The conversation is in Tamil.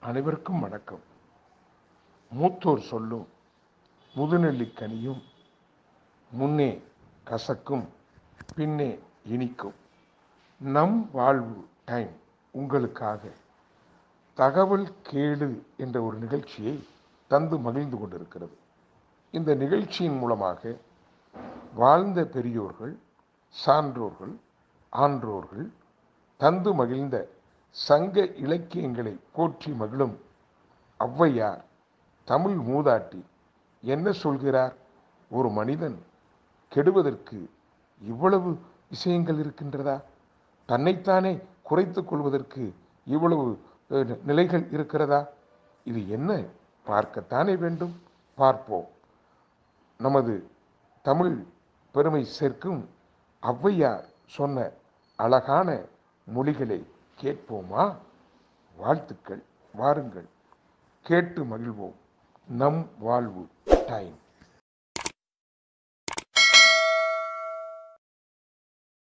அனைவருக்கும் வணக்கம் மூத்தோர் சொல்லும் முதுநெல்லிக்கனியும் முன்னே கசக்கும் பின்னே இனிக்கும் நம் வாழ்வு டைம் உங்களுக்காக தகவல் கேளு என்ற ஒரு நிகழ்ச்சியை தந்து மகிழ்ந்து கொண்டிருக்கிறது இந்த நிகழ்ச்சியின் மூலமாக வாழ்ந்த பெரியோர்கள் சான்றோர்கள் ஆன்றோர்கள் தந்து மகிழ்ந்த சங்க இலக்கியங்களை போற்றி மகிழும் ஔவையார் தமிழ் மூதாட்டி என்ன சொல்கிறார் ஒரு மனிதன் கெடுவதற்கு இவ்வளவு விஷயங்கள் இருக்கின்றதா தன்னைத்தானே குறைத்துக் கொள்வதற்கு இவ்வளவு அஹ், நிலைகள் இருக்கிறதா இது என்ன பார்க்கத்தானே வேண்டும் பார்ப்போம் நமது தமிழ் பெருமை சேர்க்கும் ஔவையார் சொன்ன அழகான மொழிகளை கேட்போமா வாழ்த்துக்கள் வாருங்கள் கேட்டு மகிழ்வோம் நம் வாழ்வு டைம்